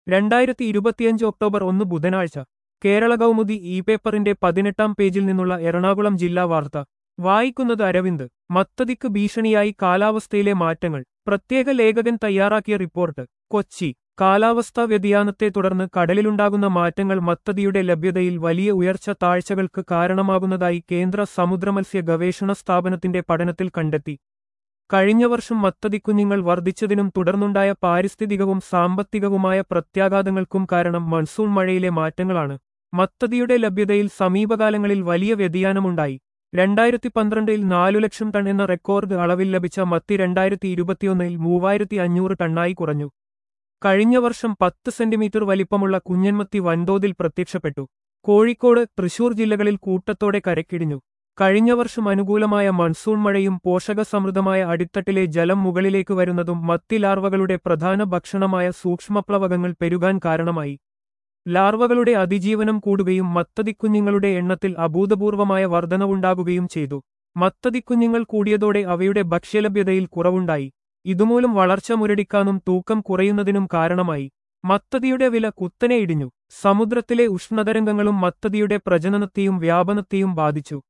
രണ്ടായിരത്തി ഇരുപത്തിയഞ്ച് ഒക്ടോബർ ഒന്ന് ബുധനാഴ്ച കേരള കൗമുദി ഇ പേപ്പറിന്റെ പതിനെട്ടാം പേജിൽ നിന്നുള്ള എറണാകുളം ജില്ലാ വാർത്ത വായിക്കുന്നത് അരവിന്ദ് മത്തതിക്ക് ഭീഷണിയായി കാലാവസ്ഥയിലെ മാറ്റങ്ങൾ പ്രത്യേക ലേഖകൻ തയ്യാറാക്കിയ റിപ്പോർട്ട് കൊച്ചി കാലാവസ്ഥാ വ്യതിയാനത്തെ തുടർന്ന് കടലിലുണ്ടാകുന്ന മാറ്റങ്ങൾ മത്തതിയുടെ ലഭ്യതയിൽ വലിയ ഉയർച്ച താഴ്ചകൾക്ക് കാരണമാകുന്നതായി കേന്ദ്ര സമുദ്രമത്സ്യ ഗവേഷണ സ്ഥാപനത്തിന്റെ പഠനത്തിൽ കണ്ടെത്തി കഴിഞ്ഞ വർഷം മത്തതിക്കുഞ്ഞുങ്ങൾ വർദ്ധിച്ചതിനും തുടർന്നുണ്ടായ പാരിസ്ഥിതികവും സാമ്പത്തികവുമായ പ്രത്യാഘാതങ്ങൾക്കും കാരണം മൺസൂൺ മഴയിലെ മാറ്റങ്ങളാണ് മത്തതിയുടെ ലഭ്യതയിൽ സമീപകാലങ്ങളിൽ വലിയ വ്യതിയാനമുണ്ടായി രണ്ടായിരത്തി പന്ത്രണ്ടിൽ നാലു ലക്ഷം ടൺ എന്ന റെക്കോർഡ് അളവിൽ ലഭിച്ച മത്തി രണ്ടായിരത്തി ഇരുപത്തിയൊന്നിൽ മൂവായിരത്തി അഞ്ഞൂറ് ടണ്ണായി കുറഞ്ഞു കഴിഞ്ഞ വർഷം പത്ത് സെന്റിമീറ്റർ വലിപ്പമുള്ള കുഞ്ഞൻമത്തി വൻതോതിൽ പ്രത്യക്ഷപ്പെട്ടു കോഴിക്കോട് തൃശൂർ ജില്ലകളിൽ കൂട്ടത്തോടെ കരക്കിടിഞ്ഞു കഴിഞ്ഞ വർഷം അനുകൂലമായ മൺസൂൺ മഴയും പോഷകസമൃദ്ധമായ അടിത്തട്ടിലെ ജലം മുകളിലേക്ക് വരുന്നതും മത്തി ലാർവകളുടെ പ്രധാന ഭക്ഷണമായ സൂക്ഷ്മപ്ലവകങ്ങൾ പെരുകാൻ കാരണമായി ലാർവകളുടെ അതിജീവനം കൂടുകയും മത്തതിക്കുഞ്ഞുങ്ങളുടെ എണ്ണത്തിൽ അഭൂതപൂർവമായ വർധനവുണ്ടാകുകയും ചെയ്തു മത്തതിക്കുഞ്ഞുങ്ങൾ കൂടിയതോടെ അവയുടെ ഭക്ഷ്യലഭ്യതയിൽ കുറവുണ്ടായി ഇതുമൂലം വളർച്ച മുരടിക്കാനും തൂക്കം കുറയുന്നതിനും കാരണമായി മത്തതിയുടെ വില കുത്തനെ ഇടിഞ്ഞു സമുദ്രത്തിലെ ഉഷ്ണതരംഗങ്ങളും മത്തതിയുടെ പ്രജനനത്തെയും വ്യാപനത്തെയും ബാധിച്ചു